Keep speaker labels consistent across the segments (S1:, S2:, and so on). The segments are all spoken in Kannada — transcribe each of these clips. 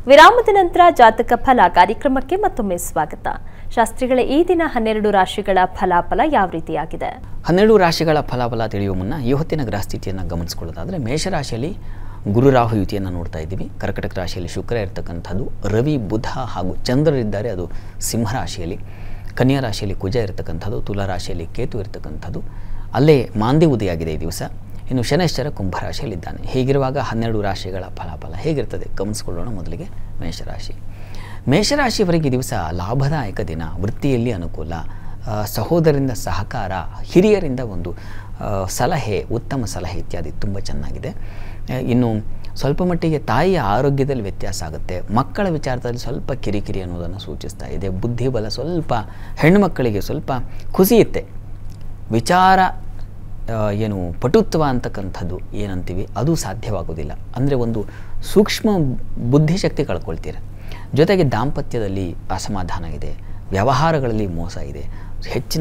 S1: ವಿರಾಮದ ನಂತರ ಜಾತಕ ಫಲ ಕಾರ್ಯಕ್ರಮಕ್ಕೆ ಮತ್ತೊಮ್ಮೆ ಸ್ವಾಗತ ಶಾಸ್ತ್ರಿಗಳ ಈ ದಿನ ಹನ್ನೆರಡು ರಾಶಿಗಳ ಫಲಾಫಲ ಯಾವ ರೀತಿಯಾಗಿದೆ
S2: ಹನ್ನೆರಡು ರಾಶಿಗಳ ಫಲಾಫಲ ತಿಳಿಯುವ ಮುನ್ನ ಈ ಹೊತ್ತಿನ ಗ್ರಹಸ್ಥಿತಿಯನ್ನು ಗಮನಿಸಿಕೊಳ್ಳೋದಾದರೆ ಮೇಷರಾಶಿಯಲ್ಲಿ ಗುರು ರಾಹು ಯುತಿಯನ್ನು ನೋಡ್ತಾ ಇದ್ದೀವಿ ಕರ್ಕಟಕ ರಾಶಿಯಲ್ಲಿ ಶುಕ್ರ ಇರತಕ್ಕಂಥದ್ದು ರವಿ ಬುಧ ಹಾಗೂ ಚಂದ್ರರಿದ್ದಾರೆ ಅದು ಸಿಂಹರಾಶಿಯಲ್ಲಿ ಕನ್ಯಾ ರಾಶಿಯಲ್ಲಿ ಕುಜ ಇರತಕ್ಕಂಥದ್ದು ತುಲಾ ರಾಶಿಯಲ್ಲಿ ಕೇತು ಇರತಕ್ಕಂಥದ್ದು ಅಲ್ಲೇ ಮಾಂದಿ ಉದಯಾಗಿದೆ ಈ ದಿವಸ ಇನ್ನು ಶನೈಶ್ಚರ ಕುಂಭರಾಶಿಯಲ್ಲಿದ್ದಾನೆ ಹೀಗಿರುವಾಗ ಹನ್ನೆರಡು ರಾಶಿಗಳ ಫಲಾಫಲ ಹೇಗಿರ್ತದೆ ಗಮನಿಸಿಕೊಳ್ಳೋಣ ಮೊದಲಿಗೆ ಮೇಷರಾಶಿ ಮೇಷರಾಶಿಯವರಿಗೆ ಈ ದಿವಸ ಲಾಭದಾಯಕ ದಿನ ವೃತ್ತಿಯಲ್ಲಿ ಅನುಕೂಲ ಆ, ಸಹೋದರರಿಂದ ಸಹಕಾರ ಹಿರಿಯರಿಂದ ಒಂದು ಆ, ಸಲಹೆ ಉತ್ತಮ ಸಲಹೆ ಇತ್ಯಾದಿ ತುಂಬ ಚೆನ್ನಾಗಿದೆ ಆ, ಇನ್ನು ಸ್ವಲ್ಪ ಮಟ್ಟಿಗೆ ತಾಯಿಯ ಆರೋಗ್ಯದಲ್ಲಿ ವ್ಯತ್ಯಾಸ ಆಗುತ್ತೆ ಮಕ್ಕಳ ವಿಚಾರದಲ್ಲಿ ಸ್ವಲ್ಪ ಕಿರಿಕಿರಿ ಅನ್ನೋದನ್ನು ಸೂಚಿಸ್ತಾ ಇದೆ ಬುದ್ಧಿಬಲ ಸ್ವಲ್ಪ ಹೆಣ್ಣುಮಕ್ಕಳಿಗೆ ಸ್ವಲ್ಪ ಕುಸಿಯುತ್ತೆ ವಿಚಾರ ಆ, ಏನು ಪಟುತ್ವ ಅಂತಕ್ಕಂಥದ್ದು ಏನಂತೀವಿ ಅದು ಸಾಧ್ಯವಾಗೋದಿಲ್ಲ ಅಂದರೆ ಒಂದು ಸೂಕ್ಷ್ಮ ಬುದ್ಧಿಶಕ್ತಿ ಕಳ್ಕೊಳ್ತೀರ ಜೊತೆಗೆ ದಾಂಪತ್ಯದಲ್ಲಿ ಅಸಮಾಧಾನ ಇದೆ ವ್ಯವಹಾರಗಳಲ್ಲಿ ಮೋಸ ಇದೆ ಹೆಚ್ಚಿನ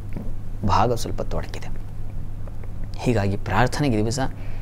S2: ಭಾಗ ಸ್ವಲ್ಪ ತೊಡಕಿದೆ ಹೀಗಾಗಿ ಪ್ರಾರ್ಥನೆಗೆ ದಿವಸ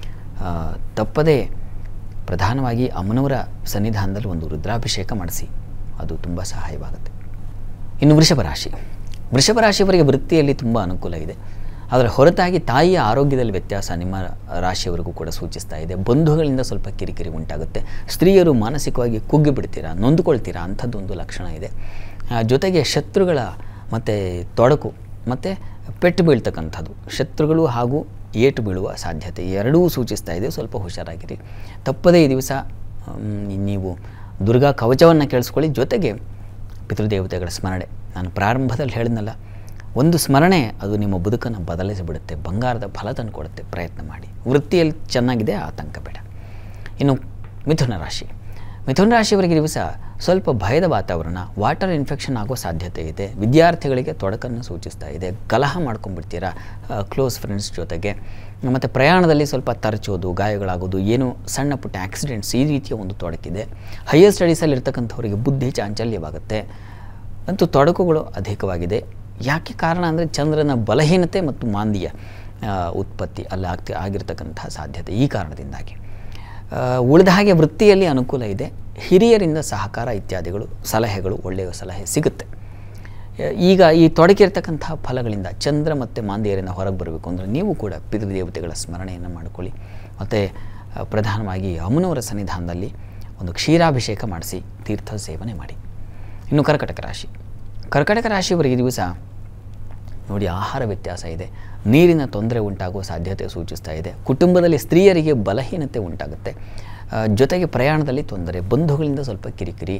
S2: ಆ, ತಪ್ಪದೇ ಪ್ರಧಾನವಾಗಿ ಅಮ್ಮನವರ ಸನ್ನಿಧಾನದಲ್ಲಿ ಒಂದು ರುದ್ರಾಭಿಷೇಕ ಮಾಡಿಸಿ ಅದು ತುಂಬ ಸಹಾಯವಾಗುತ್ತೆ ಇನ್ನು ವೃಷಭ ರಾಶಿ ವೃಷಭ ರಾಶಿಯವರಿಗೆ ವೃತ್ತಿಯಲ್ಲಿ ತುಂಬ ಅನುಕೂಲ ಇದೆ ಅದರ ಹೊರತಾಗಿ ತಾಯಿಯ ಆರೋಗ್ಯದಲ್ಲಿ ವ್ಯತ್ಯಾಸ ನಿಮ್ಮ ರಾಶಿಯವರೆಗೂ ಕೂಡ ಸೂಚಿಸ್ತಾ ಇದೆ ಬಂಧುಗಳಿಂದ ಸ್ವಲ್ಪ ಕಿರಿಕಿರಿ ಉಂಟಾಗುತ್ತೆ ಸ್ತ್ರೀಯರು ಮಾನಸಿಕವಾಗಿ ಕುಗ್ಗಿ ಬಿಡ್ತೀರಾ ನೊಂದುಕೊಳ್ತೀರಾ ಅಂಥದ್ದೊಂದು ಲಕ್ಷಣ ಇದೆ ಆ, ಜೊತೆಗೆ ಶತ್ರುಗಳ ಮತ್ತು ತೊಡಕು ಮತ್ತು ಪೆಟ್ಟು ಬೀಳ್ತಕ್ಕಂಥದ್ದು ಶತ್ರುಗಳು ಹಾಗೂ ಏಟು ಬೀಳುವ ಸಾಧ್ಯತೆ ಎರಡೂ ಸೂಚಿಸ್ತಾ ಇದೆ ಸ್ವಲ್ಪ ಹುಷಾರಾಗಿರಿ ತಪ್ಪದೇ ಈ ದಿವಸ ಮ್, ನೀವು ದುರ್ಗಾ ಕವಚವನ್ನು ಕೇಳಿಸ್ಕೊಳ್ಳಿ ಜೊತೆಗೆ ಪಿತೃದೇವತೆಗಳ ಸ್ಮರಣೆ ನಾನು ಪ್ರಾರಂಭದಲ್ಲಿ ಹೇಳಿದ್ನಲ್ಲ ಒಂದು ಸ್ಮರಣೆ ಅದು ನಿಮ್ಮ ಬದುಕನ್ನು ಬದಲಿಸಿಬಿಡುತ್ತೆ ಬಂಗಾರದ ಫಲ ತಂದು ಕೊಡುತ್ತೆ ಪ್ರಯತ್ನ ಮಾಡಿ ವೃತ್ತಿಯಲ್ಲಿ ಚೆನ್ನಾಗಿದೆ ಆತಂಕ ಬೇಡ ಇನ್ನು ಮಿಥುನ ರಾಶಿ ಮಿಥುನ ರಾಶಿಯವರಿಗೆ ಈ ದಿವಸ ಸ್ವಲ್ಪ ಭಯದ ವಾತಾವರಣ ವಾಟರ್ ಇನ್ಫೆಕ್ಷನ್ ಆಗೋ ಸಾಧ್ಯತೆ ಇದೆ ವಿದ್ಯಾರ್ಥಿಗಳಿಗೆ ತೊಡಕನ್ನು ಸೂಚಿಸ್ತಾ ಇದೆ ಕಲಹ ಮಾಡ್ಕೊಂಡ್ಬಿಡ್ತೀರಾ ಕ್ಲೋಸ್ ಫ್ರೆಂಡ್ಸ್ ಜೊತೆಗೆ ಮತ್ತು ಪ್ರಯಾಣದಲ್ಲಿ ಸ್ವಲ್ಪ ತರಚೋದು ಗಾಯಗಳಾಗೋದು ಏನು ಸಣ್ಣ ಪುಟ್ಟ ಆಕ್ಸಿಡೆಂಟ್ಸ್ ಈ ರೀತಿಯ ಒಂದು ತೊಡಕಿದೆ ಹೈಯರ್ ಸ್ಟಡೀಸಲ್ಲಿ ಇರ್ತಕ್ಕಂಥವರಿಗೆ ಬುದ್ಧಿ ಚಾಂಚಲ್ಯವಾಗುತ್ತೆ ಅಂತೂ ತೊಡಕುಗಳು ಅಧಿಕವಾಗಿದೆ ಯಾಕೆ ಕಾರಣ ಅಂದರೆ ಚಂದ್ರನ ಬಲಹೀನತೆ ಮತ್ತು ಮಾಂದಿಯ ಆ, ಉತ್ಪತ್ತಿ ಅಲ್ಲಿ ಆಗ್ತಿ ಆಗಿರ್ತಕ್ಕಂಥ ಸಾಧ್ಯತೆ ಈ ಕಾರಣದಿಂದಾಗಿ ಆ, ಉಳಿದ ಹಾಗೆ ವೃತ್ತಿಯಲ್ಲಿ ಅನುಕೂಲ ಇದೆ ಹಿರಿಯರಿಂದ ಸಹಕಾರ ಇತ್ಯಾದಿಗಳು ಸಲಹೆಗಳು ಒಳ್ಳೆಯ ಸಲಹೆ ಸಿಗುತ್ತೆ ಆ, ಈಗ ಈ ತೊಡಕಿರ್ತಕ್ಕಂಥ ಫಲಗಳಿಂದ ಚಂದ್ರ ಮತ್ತು ಮಾಂದಿಯರಿಂದ ಹೊರಗೆ ಬರಬೇಕು ಅಂದರೆ ನೀವು ಕೂಡ ಪಿತೃದೇವತೆಗಳ ಸ್ಮರಣೆಯನ್ನು ಮಾಡಿಕೊಳ್ಳಿ ಮತ್ತು ಆ, ಪ್ರಧಾನವಾಗಿ ಅಮ್ಮನವರ ಸನ್ನಿಧಾನದಲ್ಲಿ ಒಂದು ಕ್ಷೀರಾಭಿಷೇಕ ಮಾಡಿಸಿ ತೀರ್ಥ ಸೇವನೆ ಮಾಡಿ ಇನ್ನು ಕರ್ಕಟಕ ರಾಶಿ ಕರ್ಕಟಕ ರಾಶಿಯವರಿಗೆ ಈ ದಿವಸ ನೋಡಿ ಆಹಾರ ವ್ಯತ್ಯಾಸ ಇದೆ ನೀರಿನ ತೊಂದರೆ ಉಂಟಾಗುವ ಸಾಧ್ಯತೆ ಸೂಚಿಸ್ತಾ ಇದೆ ಕುಟುಂಬದಲ್ಲಿ ಸ್ತ್ರೀಯರಿಗೆ ಬಲಹೀನತೆ ಉಂಟಾಗುತ್ತೆ ಆ, ಜೊತೆಗೆ ಪ್ರಯಾಣದಲ್ಲಿ ತೊಂದರೆ ಬಂಧುಗಳಿಂದ ಸ್ವಲ್ಪ ಕಿರಿಕಿರಿ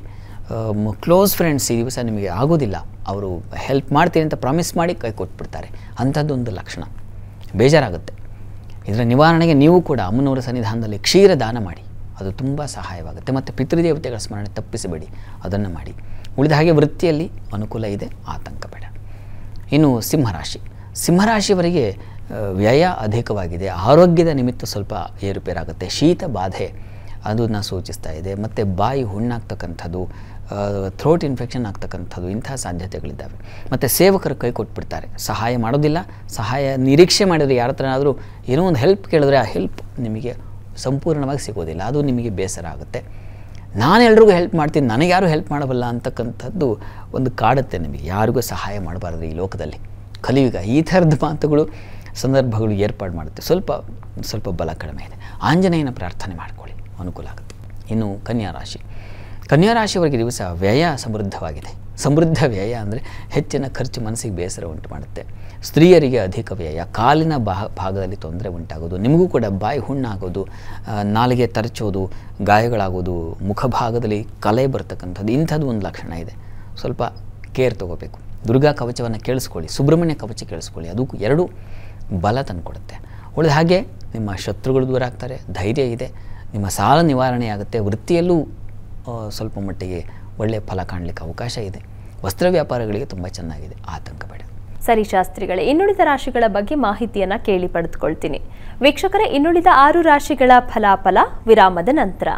S2: ಕ್ಲೋಸ್ ಫ್ರೆಂಡ್ಸ್ ಈ ದಿವಸ ನಿಮಗೆ ಆಗೋದಿಲ್ಲ ಅವರು ಹೆಲ್ಪ್ ಮಾಡ್ತೀನಿ ಅಂತ ಪ್ರಾಮಿಸ್ ಮಾಡಿ ಕೈ ಕೊಟ್ಬಿಡ್ತಾರೆ ಅಂಥದ್ದೊಂದು ಲಕ್ಷಣ ಬೇಜಾರಾಗುತ್ತೆ ಇದರ ನಿವಾರಣೆಗೆ ನೀವು ಕೂಡ ಅಮ್ಮನವರ ಸನ್ನಿಧಾನದಲ್ಲಿ ಕ್ಷೀರ ದಾನ ಮಾಡಿ ಅದು ತುಂಬ ಸಹಾಯವಾಗುತ್ತೆ ಮತ್ತು ಪಿತೃದೇವತೆಗಳ ಸ್ಮರಣೆ ತಪ್ಪಿಸಬೇಡಿ ಅದನ್ನು ಮಾಡಿ ಉಳಿದ ಹಾಗೆ ವೃತ್ತಿಯಲ್ಲಿ ಅನುಕೂಲ ಇದೆ ಆತಂಕ ಬೇಡ ಇನ್ನು ಸಿಂಹರಾಶಿ ಸಿಂಹರಾಶಿಯವರಿಗೆ ಆ, ವ್ಯಯ ಅಧಿಕವಾಗಿದೆ ಆರೋಗ್ಯದ ನಿಮಿತ್ತ ಸ್ವಲ್ಪ ಏರುಪೇರಾಗುತ್ತೆ ಶೀತ ಬಾಧೆ ಅದನ್ನು ಸೂಚಿಸ್ತಾ ಇದೆ ಮತ್ತು ಬಾಯಿ ಹುಣ್ಣಾಗ್ತಕ್ಕಂಥದ್ದು ಥ್ರೋಟ್ ಇನ್ಫೆಕ್ಷನ್ ಆಗ್ತಕ್ಕಂಥದ್ದು ಇಂತಹ ಸಾಧ್ಯತೆಗಳಿದ್ದಾವೆ ಮತ್ತು ಸೇವಕರು ಕೈ ಕೊಟ್ಬಿಡ್ತಾರೆ ಸಹಾಯ ಮಾಡೋದಿಲ್ಲ ಸಹಾಯ ನಿರೀಕ್ಷೆ ಮಾಡಿದರೆ ಯಾರ ಹತ್ರನಾದರೂ ಏನೋ ಒಂದು ಹೆಲ್ಪ್ ಕೇಳಿದ್ರೆ ಆ ಹೆಲ್ಪ್ ನಿಮಗೆ ಸಂಪೂರ್ಣವಾಗಿ ಸಿಗೋದಿಲ್ಲ ಅದು ನಿಮಗೆ ಬೇಸರ ಆಗುತ್ತೆ ನಾನು ಎಲ್ರಿಗೂ ಹೆಲ್ಪ್ ಮಾಡ್ತೀನಿ ನನಗೆ ಯಾರು ಹೆಲ್ಪ್ ಮಾಡಬಲ್ಲ ಅಂತಕ್ಕಂಥದ್ದು ಒಂದು ಕಾಡುತ್ತೆ ನಿಮಗೆ ಯಾರಿಗೂ ಸಹಾಯ ಮಾಡಬಾರ್ದು ಈ ಲೋಕದಲ್ಲಿ ಕಲಿಯುಗ ಈ ಥರದ ಮಾತುಗಳು ಸಂದರ್ಭಗಳು ಏರ್ಪಾಡು ಮಾಡುತ್ತೆ ಸ್ವಲ್ಪ ಸ್ವಲ್ಪ ಬಲ ಕಡಿಮೆ ಇದೆ ಆಂಜನೇಯನ ಪ್ರಾರ್ಥನೆ ಮಾಡಿಕೊಳ್ಳಿ ಅನುಕೂಲ ಆಗುತ್ತೆ ಇನ್ನು ಕನ್ಯಾ ರಾಶಿ ಕನ್ಯಾ ರಾಶಿಯವರಿಗೆ ಈ ದಿವಸ ವ್ಯಯ ಸಮೃದ್ಧವಾಗಿದೆ ಸಮೃದ್ಧ ವ್ಯಯ ಅಂದರೆ ಹೆಚ್ಚಿನ ಖರ್ಚು ಮನಸ್ಸಿಗೆ ಬೇಸರ ಉಂಟು ಮಾಡುತ್ತೆ ಸ್ತ್ರೀಯರಿಗೆ ಅಧಿಕ ವ್ಯಯ ಕಾಲಿನ ಭಾ ಭಾಗದಲ್ಲಿ ತೊಂದರೆ ಉಂಟಾಗೋದು ನಿಮಗೂ ಕೂಡ ಬಾಯಿ ಹುಣ್ಣಾಗೋದು ಆ, ನಾಲಿಗೆ ತರಚೋದು ಗಾಯಗಳಾಗೋದು ಮುಖಭಾಗದಲ್ಲಿ ಕಲೆ ಬರ್ತಕ್ಕಂಥದ್ದು ಇಂಥದ್ದು ಒಂದು ಲಕ್ಷಣ ಇದೆ ಸ್ವಲ್ಪ ಕೇರ್ ತಗೋಬೇಕು ದುರ್ಗಾ ಕವಚವನ್ನು ಕೇಳಿಸ್ಕೊಳ್ಳಿ ಸುಬ್ರಹ್ಮಣ್ಯ ಕವಚ ಕೇಳಿಸ್ಕೊಳ್ಳಿ ಅದು ಎರಡು ಬಲ ತಂದುಕೊಡುತ್ತೆ ಉಳಿದ ಹಾಗೆ ನಿಮ್ಮ ಶತ್ರುಗಳು ದೂರ ಆಗ್ತಾರೆ ಧೈರ್ಯ ಇದೆ ನಿಮ್ಮ ಸಾಲ ನಿವಾರಣೆ ಆಗುತ್ತೆ ವೃತ್ತಿಯಲ್ಲೂ ಆ, ಸ್ವಲ್ಪ ಮಟ್ಟಿಗೆ ಒಳ್ಳೆಯ ಫಲ ಕಾಣಲಿಕ್ಕೆ ಅವಕಾಶ ಇದೆ ವಸ್ತ್ರ ವ್ಯಾಪಾರಗಳಿಗೆ ತುಂಬ ಚೆನ್ನಾಗಿದೆ ಆತಂಕ ಬೇಡ
S1: ಸರಿ ಶಾಸ್ತ್ರಿಗಳೇ ಇನ್ನುಳಿದ ರಾಶಿಗಳ ಬಗ್ಗೆ ಮಾಹಿತಿಯನ್ನ ಕೇಳಿ ಪಡೆದುಕೊಳ್ತೀನಿ ವೀಕ್ಷಕರೇ ಇನ್ನುಳಿದ ಆರು ರಾಶಿಗಳ ಫಲಾಫಲ ವಿರಾಮದ ನಂತರ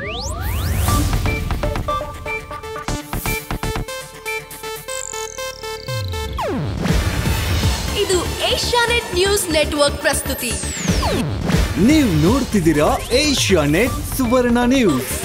S3: ಇದು ಏಷ್ಯಾನೆಟ್ ನ್ಯೂಸ್ ನೆಟ್ವರ್ಕ್ ಪ್ರಸ್ತುತಿ
S4: ನೀವು ನೋಡ್ತಿದ್ದೀರಾ ಏಷ್ಯಾ ನೆಟ್ ಸುವರ್ಣ ನ್ಯೂಸ್